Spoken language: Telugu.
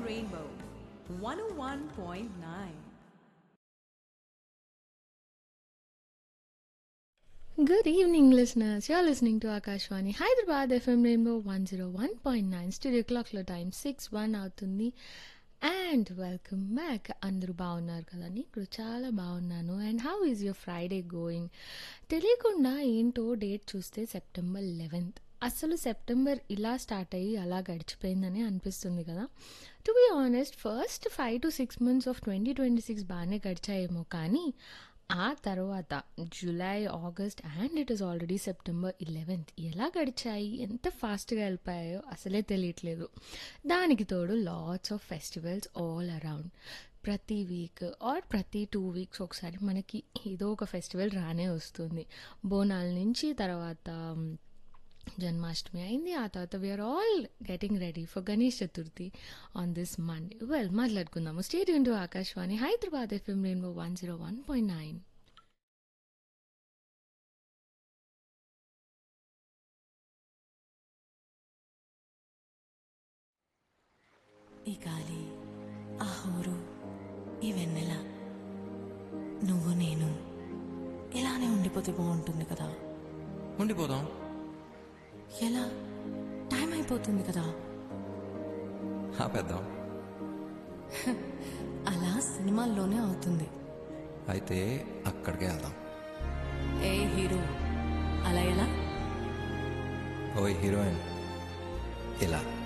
Rainbow 101.9. Good evening, listeners. You're listening to Akashwani Hyderabad FM Rainbow 101.9 Studio Clock లో టైం సిక్స్ వన్ అవుతుంది అండ్ వెల్కమ్ బ్యాక్ అందరూ బాగున్నారు కదా నేను ఇప్పుడు చాలా బాగున్నాను and how is your Friday going తెలియకుండా ఏంటో డేట్ చూస్తే సెప్టెంబర్ లెవెన్త్ అసలు సెప్టెంబర్ ఇలా స్టార్ట్ అయ్యి అలా గడిచిపోయిందని అనిపిస్తుంది కదా to be honest first five to six months of twenty twenty six బాగానే గడిచాయేమో కానీ ఆ తర్వాత July August and it is already September eleventh ఎలా గడిచాయి ఎంత ఫాస్ట్గా వెళ్ళిపోయాయో అసలే తెలియట్లేదు దానికి తోడు lots of festivals all around ప్రతి వీక్ ఆర్ ప్రతి టూ వీక్స్ ఒకసారి మనకి ఏదో ఒక ఫెస్టివల్ రానే వస్తుంది బోనాల నుంచి తర్వాత జన్మాష్టమి అయింది ఆ తర్వాత we are all getting ready for Ganesh Chaturthi on this Monday well మాట్లాడుకుందాము stay tuned to Akashvani Hyderabad FM rainbow one zero one point nine ఈ గాలి ఆ హోరు ఈ వెన్నెల నువ్వు నేను ఇలానే ఉండిపోతే బాగుంటుంది కదా ఉండిపోదాం ఎలా టైం అయిపోతుంది కదా ఆపేద్దాం అలా సినిమాల్లోనే అవుతుంది అయితే అక్కడికే వెళ్దాం ఏ హీరో అలా ఎలా ఓ హీరోయిన్ ఇలా